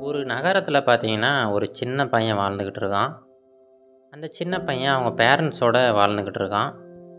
ஒரு நகரத்தில் பார்த்தீங்கன்னா ஒரு சின்ன பையன் வாழ்ந்துக்கிட்டு இருக்கான் அந்த சின்ன பையன் அவங்க பேரண்ட்ஸோட வாழ்ந்துக்கிட்டு இருக்கான்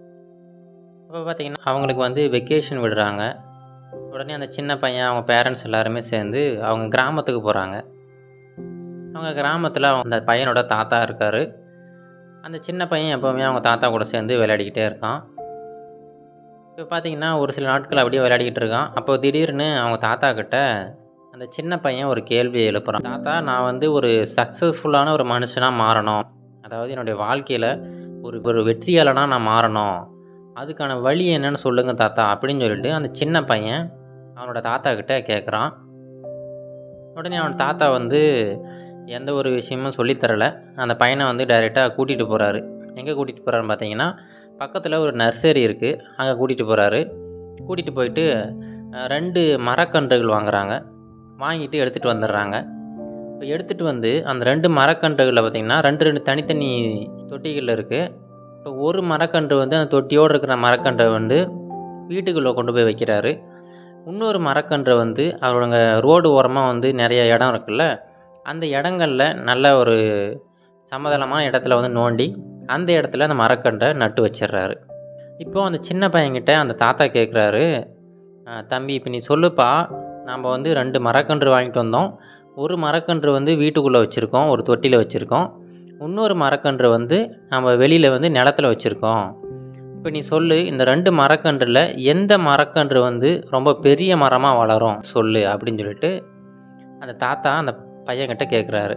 அப்போ பார்த்தீங்கன்னா அவங்களுக்கு வந்து வெக்கேஷன் விடுறாங்க உடனே அந்த சின்ன பையன் அவங்க பேரண்ட்ஸ் எல்லாருமே சேர்ந்து அவங்க கிராமத்துக்கு போகிறாங்க அவங்க கிராமத்தில் அவங்க அந்த பையனோட தாத்தா இருக்கார் அந்த சின்ன பையன் எப்போவுமே அவங்க தாத்தா கூட சேர்ந்து விளையாடிக்கிட்டே இருக்கான் இப்போ பார்த்தீங்கன்னா ஒரு சில நாட்கள் அப்படியே விளையாடிக்கிட்டு இருக்கான் அப்போ திடீர்னு அவங்க தாத்தா கிட்ட அந்த சின்ன பையன் ஒரு கேள்வியை எழுப்புறான் தாத்தா நான் வந்து ஒரு சக்ஸஸ்ஃபுல்லான ஒரு மனுஷனாக மாறணும் அதாவது என்னுடைய வாழ்க்கையில் ஒரு ஒரு வெற்றியாளனாக நான் மாறணும் அதுக்கான வழி என்னன்னு சொல்லுங்க தாத்தா அப்படின்னு சொல்லிட்டு அந்த சின்ன பையன் அவனோட தாத்தா கிட்ட கேட்குறான் உடனே அவன் தாத்தா வந்து எந்த ஒரு விஷயமும் சொல்லித்தரல அந்த பையனை வந்து டைரெக்டாக கூட்டிகிட்டு போகிறாரு எங்கே கூட்டிகிட்டு போகிறாருன்னு பார்த்தீங்கன்னா பக்கத்தில் ஒரு நர்சரி இருக்குது அங்கே கூட்டிகிட்டு போகிறாரு கூட்டிகிட்டு போயிட்டு அஹ், ரெண்டு மரக்கன்றுகள் வாங்குறாங்க வாங்கிட்டு எடுத்துகிட்டு வந்துடுறாங்க இப்போ எடுத்துகிட்டு வந்து அந்த ரெண்டு மரக்கன்றுகளில் பார்த்திங்கன்னா ரெண்டு ரெண்டு தனித்தனி தொட்டிகள் இருக்குது இப்போ ஒரு மரக்கன்று வந்து அந்த தொட்டியோடு இருக்கிற மரக்கன்றை வந்து வீட்டுக்குள்ளே கொண்டு போய் வைக்கிறாரு இன்னொரு மரக்கன்றை வந்து அவருங்க ரோடு ஓரமாக வந்து நிறைய இடம் இருக்குல்ல அந்த இடங்கள்ல நல்ல ஒரு சமதளமான இடத்துல வந்து நோண்டி அந்த இடத்துல அந்த மரக்கன்றை நட்டு வச்சிடுறாரு இப்போது அந்த சின்ன பையன்கிட்ட அந்த தாத்தா கேட்குறாரு தம்பி இப்போ நீ சொல்லுப்பா நாம் வந்து ரெண்டு மரக்கன்று வாங்கிட்டு வந்தோம் ஒரு மரக்கன்று வந்து வீட்டுக்குள்ளே வச்சுருக்கோம் ஒரு தொட்டியில் வச்சுருக்கோம் இன்னொரு மரக்கன்று வந்து நம்ம வெளியில் வந்து நிலத்துல வச்சுருக்கோம் இப்போ நீ சொல்லு இந்த ரெண்டு மரக்கன்றில் எந்த மரக்கன்று வந்து ரொம்ப பெரிய மரமாக வளரும் சொல்லு அப்படின்னு சொல்லிட்டு அந்த தாத்தா அந்த பையன்கிட்ட கேட்குறாரு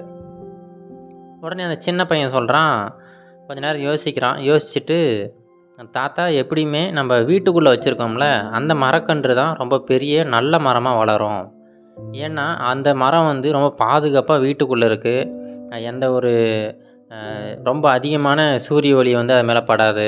உடனே அந்த சின்ன பையன் சொல்கிறான் கொஞ்ச நேரம் யோசிக்கிறான் யோசிச்சுட்டு அந்த தாத்தா எப்படியுமே நம்ம வீட்டுக்குள்ளே வச்சுருக்கோம்ல அந்த மரக்கன்று தான் ரொம்ப பெரிய நல்ல மரமாக வளரும் ஏன்னா அந்த மரம் வந்து ரொம்ப பாதுகாப்பாக வீட்டுக்குள்ளே இருக்குது எந்த ஒரு அஹ், ரொம்ப அதிகமான சூரிய ஒளி வந்து அது மேலே படாது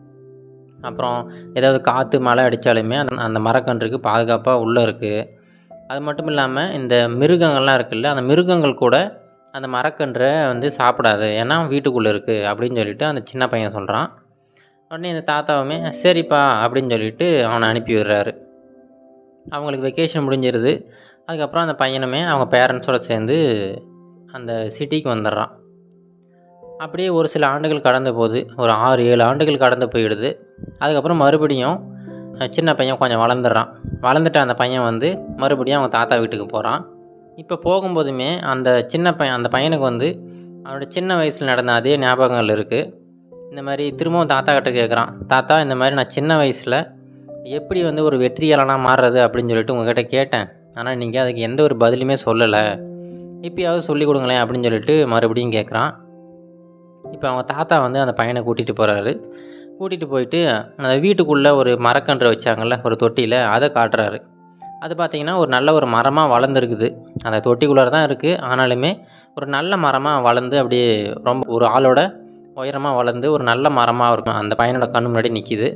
அப்புறம் ஏதாவது காற்று மழை அடித்தாலுமே அந்த அந்த மரக்கன்றுக்கு பாதுகாப்பாக உள்ளே இருக்குது அது மட்டும் இல்லாமல் இந்த மிருகங்கள்லாம் இருக்குல்ல அந்த மிருகங்கள் கூட அந்த மரக்கன்றை வந்து சாப்பிடாது ஏன்னா வீட்டுக்குள்ளே இருக்குது அப்படின்னு சொல்லிட்டு அந்த சின்ன பையன் சொல்கிறான் உடனே இந்த தாத்தாவுமே சரிப்பா அப்படின்னு சொல்லிட்டு அவனை அனுப்பி விடுறாரு அவங்களுக்கு வெக்கேஷன் முடிஞ்சிருது அதுக்கப்புறம் அந்த பையனுமே அவங்க பேரண்ட்ஸோட சேர்ந்து அந்த சிட்டிக்கு வந்துடுறான் அப்படியே ஒரு சில ஆண்டுகள் கடந்த போது ஒரு ஆறு ஏழு ஆண்டுகள் கடந்து போயிடுது அதுக்கப்புறம் மறுபடியும் அஹ், சின்ன பையன் கொஞ்சம் வளர்ந்துடுறான் வளர்ந்துட்ட அந்த பையன் வந்து மறுபடியும் அவங்க தாத்தா வீட்டுக்கு போகிறான் இப்போ போகும்போதுமே அந்த சின்ன பையன் அந்த பையனுக்கு வந்து அவனோட சின்ன வயசில் நடந்த அதே ஞாபகங்கள் இருக்குது இந்த மாதிரி திரும்பவும் தாத்தா கிட்ட கேட்குறான் தாத்தா இந்த மாதிரி நான் சின்ன வயசில் எப்படி வந்து ஒரு வெற்றியாளனாக மாறுறது அப்படின்னு சொல்லிட்டு உங்ககிட்ட கேட்டேன் ஆனால் நீங்கள் அதுக்கு எந்த ஒரு பதிலுமே சொல்லலை இப்பயாவது சொல்லி கொடுங்களேன் அப்படின்னு சொல்லிட்டு மறுபடியும் கேட்குறான் இப்போ அவங்க தாத்தா வந்து அந்த பையனை கூட்டிகிட்டு போகிறாரு கூட்டிகிட்டு போயிட்டு அந்த வீட்டுக்குள்ளே ஒரு மரக்கன்று வச்சாங்கல்ல ஒரு தொட்டியில் அதை காட்டுறாரு அது பார்த்தீங்கன்னா ஒரு நல்ல ஒரு மரமாக வளர்ந்துருக்குது அந்த தொட்டிக்குள்ளே தான் இருக்குது ஆனாலுமே ஒரு நல்ல மரமாக வளர்ந்து அப்படியே ரொம்ப ஒரு ஆளோட உயரமாக வளர்ந்து ஒரு நல்ல மரமாக இருக்கும் அந்த பையனோட கண்ணு முன்னாடி நிற்கிது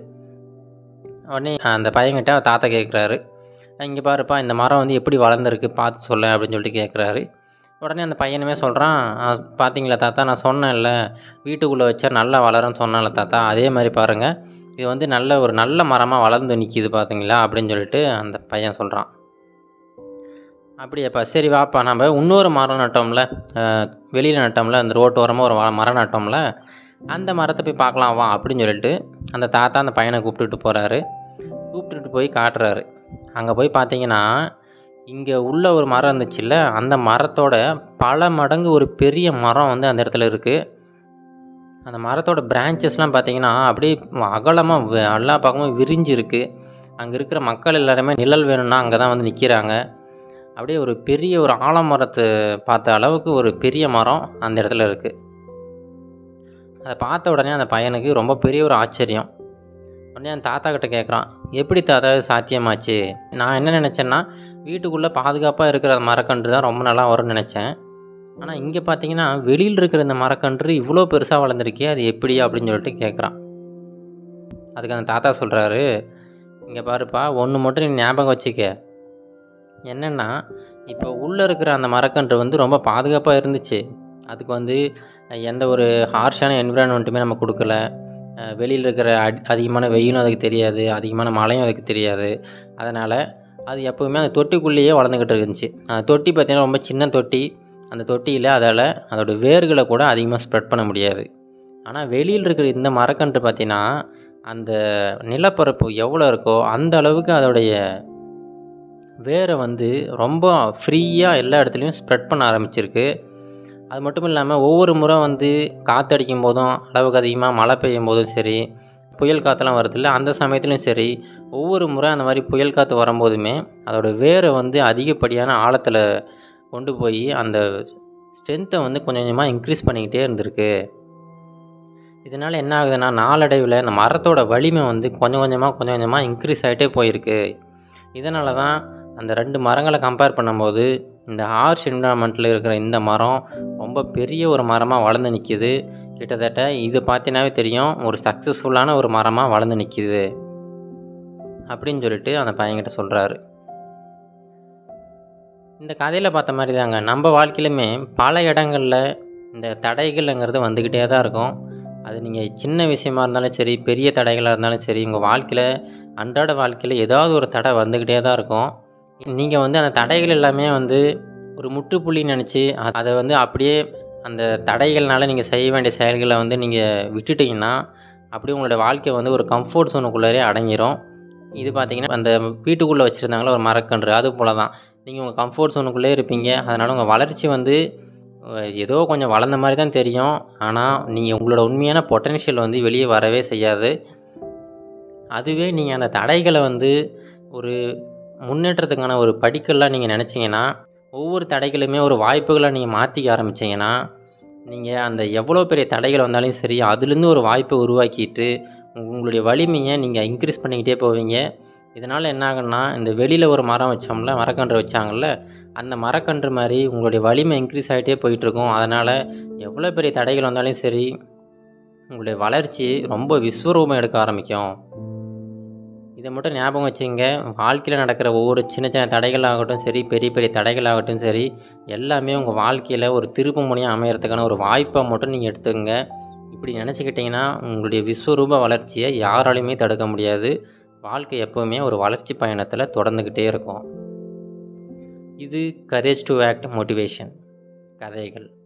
உடனே அந்த பையன்கிட்ட அவர் தாத்தா கேட்குறாரு இங்கே பாருப்பா இந்த மரம் வந்து எப்படி வளர்ந்துருக்கு பார்த்து சொல்ல அப்படின்னு சொல்லிட்டு கேட்குறாரு உடனே அந்த பையனுமே சொல்கிறான் பார்த்தீங்களா தாத்தா நான் சொன்னேன்ல வீட்டுக்குள்ளே வச்சா நல்லா வளரும்னு சொன்னேன்ல தாத்தா அதே மாதிரி பாருங்கள் இது வந்து நல்ல ஒரு நல்ல மரமாக வளர்ந்து நிற்கிது பார்த்தீங்களா அப்படின்னு சொல்லிட்டு அந்த பையன் சொல்கிறான் அப்படியாப்பா சரி வாப்பா நம்ம இன்னொரு மரம் நட்டோம்ல வெளியில் நட்டோம்ல அந்த ரோட்டோரமாக ஒரு வ- மரம் நட்டோம்ல அந்த மரத்தை போய் பார்க்கலாம் வா அப்படின்னு சொல்லிட்டு அந்த தாத்தா அந்த பையனை கூப்பிட்டுட்டு போகிறாரு கூப்பிட்டுட்டு போய் காட்டுறாரு அங்கே போய் பார்த்தீங்கன்னா இங்கே உள்ள ஒரு மரம் இருந்துச்சுல்ல அந்த மரத்தோட பல மடங்கு ஒரு பெரிய மரம் வந்து அந்த இடத்துல இருக்குது அந்த மரத்தோட பிரான்ச்சஸ்லாம் பார்த்தீங்கன்னா அப்படியே அகலமாக எல்லா பக்கமும் விரிஞ்சு இருக்குது அங்கே இருக்கிற மக்கள் எல்லாருமே நிழல் வேணும்னா அங்கே தான் வந்து நிற்கிறாங்க அப்படியே ஒரு பெரிய ஒரு ஆலமரத்தை பார்த்த அளவுக்கு ஒரு பெரிய மரம் அந்த இடத்துல இருக்குது அதை பார்த்த உடனே அந்த பையனுக்கு ரொம்ப பெரிய ஒரு ஆச்சரியம் உடனே அந்த தாத்தா கிட்ட கேட்குறான் எப்படி தாத்தா இது சாத்தியமாச்சு நான் என்ன நினச்சேன்னா வீட்டுக்குள்ளே பாதுகாப்பாக இருக்கிற அந்த மரக்கன்று தான் ரொம்ப நல்லா வரும்னு நினச்சேன் ஆனால் இங்கே பார்த்தீங்கன்னா வெளியில் இருக்கிற இந்த மரக்கன்று இவ்வளோ பெருசாக வளர்ந்துருக்கே அது எப்படி அப்படின்னு சொல்லிட்டு கேட்குறான் அதுக்கு அந்த தாத்தா சொல்கிறாரு இங்கே பாருப்பா ஒன்று மட்டும் நீ ஞாபகம் வச்சுக்க என்னென்னா இப்போ உள்ளே இருக்கிற அந்த மரக்கன்று வந்து ரொம்ப பாதுகாப்பாக இருந்துச்சு அதுக்கு வந்து அஹ், எந்த ஒரு ஹார்ஷான என்விரான்மெண்ட்டுமே நம்ம கொடுக்கல வெளியில் இருக்கிற அடி அதிகமான வெயிலும் அதுக்கு தெரியாது அதிகமான மழையும் அதுக்கு தெரியாது அதனால் அது எப்போவுமே அந்த தொட்டிக்குள்ளேயே வளர்ந்துக்கிட்டு இருந்துச்சு அந்த தொட்டி பார்த்திங்கன்னா ரொம்ப சின்ன தொட்டி அந்த தொட்டியில் அதால் அதோடய வேர்களை கூட அதிகமாக ஸ்ப்ரெட் பண்ண முடியாது ஆனால் வெளியில் இருக்கிற இந்த மரக்கன்று பார்த்திங்கன்னா அந்த நிலப்பரப்பு எவ்வளோ இருக்கோ அந்த அளவுக்கு அதோடைய வேரை வந்து ரொம்ப ஃப்ரீயாக எல்லா இடத்துலையும் ஸ்ப்ரெட் பண்ண ஆரம்பிச்சிருக்கு அது மட்டும் இல்லாமல் ஒவ்வொரு முறை வந்து காற்றடிக்கும் போதும் அளவுக்கு அதிகமாக மழை பெய்யும் போதும் சரி புயல் காற்றெல்லாம் வருதில்ல அந்த சமயத்துலையும் சரி ஒவ்வொரு முறை அந்த மாதிரி புயல் காற்று வரும்போதுமே அதோடய வேரை வந்து அதிகப்படியான ஆழத்தில் கொண்டு போய் அந்த ஸ்ட்ரென்த்தை வந்து கொஞ்சம் கொஞ்சமாக இன்க்ரீஸ் பண்ணிக்கிட்டே இருந்திருக்கு இதனால் என்ன ஆகுதுன்னா நாளடைவில் இந்த மரத்தோட வலிமை வந்து கொஞ்சம் கொஞ்சமாக கொஞ்சம் கொஞ்சமாக இன்க்ரீஸ் ஆகிட்டே போயிருக்கு இதனால தான் அந்த ரெண்டு மரங்களை கம்பேர் பண்ணும்போது இந்த ஹார்ஷ் என்விரான்மெண்ட்டில் இருக்கிற இந்த மரம் ரொம்ப பெரிய ஒரு மரமாக வளர்ந்து நிற்கிது கிட்டத்தட்ட இது பார்த்தீங்கன்னாவே தெரியும் ஒரு சக்ஸஸ்ஃபுல்லான ஒரு மரமாக வளர்ந்து நிற்கிது அப்படின்னு சொல்லிட்டு அந்த பையன்கிட்ட சொல்கிறாரு இந்த கதையில் பார்த்த மாதிரி தாங்க நம்ம வாழ்க்கையிலுமே பல இடங்களில் இந்த தடைகள்ங்கிறது வந்துக்கிட்டே தான் இருக்கும் அது நீங்கள் சின்ன விஷயமா இருந்தாலும் சரி பெரிய தடைகளாக இருந்தாலும் சரி உங்கள் வாழ்க்கையில் அன்றாட வாழ்க்கையில் ஏதாவது ஒரு தடை வந்துக்கிட்டே தான் இருக்கும் நீங்கள் வந்து அந்த தடைகள் எல்லாமே வந்து ஒரு முற்றுப்புள்ளின்னு நினச்சி அதை வந்து அப்படியே அந்த தடைகள்னால நீங்கள் செய்ய வேண்டிய செயல்களை வந்து நீங்கள் விட்டுட்டிங்கன்னா அப்படியே உங்களோட வாழ்க்கை வந்து ஒரு கம்ஃபர்ட் ஜோனுக்குள்ளே அடங்கிரும் இது பார்த்தீங்கன்னா அந்த வீட்டுக்குள்ளே வச்சுருந்தாங்களே ஒரு மரக்கன்று அது போல் தான் நீங்கள் உங்கள் கம்ஃபர்ட் ஜோனுக்குள்ளே இருப்பீங்க அதனால் உங்கள் வளர்ச்சி வந்து ஏதோ கொஞ்சம் வளர்ந்த மாதிரி தான் தெரியும் ஆனால் நீங்கள் உங்களோட உண்மையான பொட்டன்ஷியல் வந்து வெளியே வரவே செய்யாது அதுவே நீங்கள் அந்த தடைகளை வந்து ஒரு முன்னேற்றத்துக்கான ஒரு படிக்கல்லாம் நீங்கள் நினச்சிங்கன்னா ஒவ்வொரு தடைகளுமே ஒரு வாய்ப்புகளாக நீங்கள் மாற்றிக்க ஆரம்பிச்சிங்கன்னா நீங்கள் அந்த எவ்வளோ பெரிய தடைகள் வந்தாலும் சரி அதுலேருந்து ஒரு வாய்ப்பை உருவாக்கிட்டு உங்களுடைய வலிமையை நீங்கள் இன்க்ரீஸ் பண்ணிக்கிட்டே போவீங்க இதனால் என்ன ஆகுன்னா இந்த வெளியில் ஒரு மரம் வச்சோம்ல மரக்கன்று வச்சாங்கல்ல அந்த மரக்கன்று மாதிரி உங்களுடைய வலிமை இன்க்ரீஸ் ஆகிட்டே போயிட்டுருக்கும் அதனால் எவ்வளோ பெரிய தடைகள் வந்தாலும் சரி உங்களுடைய வளர்ச்சி ரொம்ப விஸ்வரூபம் எடுக்க ஆரம்பிக்கும் இதை மட்டும் ஞாபகம் வச்சுங்க வாழ்க்கையில் நடக்கிற ஒவ்வொரு சின்ன சின்ன தடைகளாகட்டும் சரி பெரிய பெரிய தடைகளாகட்டும் சரி எல்லாமே உங்கள் வாழ்க்கையில் ஒரு திருப்பு முனையாக அமையறதுக்கான ஒரு வாய்ப்பை மட்டும் நீங்கள் எடுத்துக்கங்க இப்படி நினச்சிக்கிட்டிங்கன்னா உங்களுடைய விஸ்வரூப வளர்ச்சியை யாராலையுமே தடுக்க முடியாது வாழ்க்கை எப்போவுமே ஒரு வளர்ச்சி பயணத்தில் தொடர்ந்துக்கிட்டே இருக்கும் இது கரேஜ் டு ஆக்ட் மோட்டிவேஷன் கதைகள்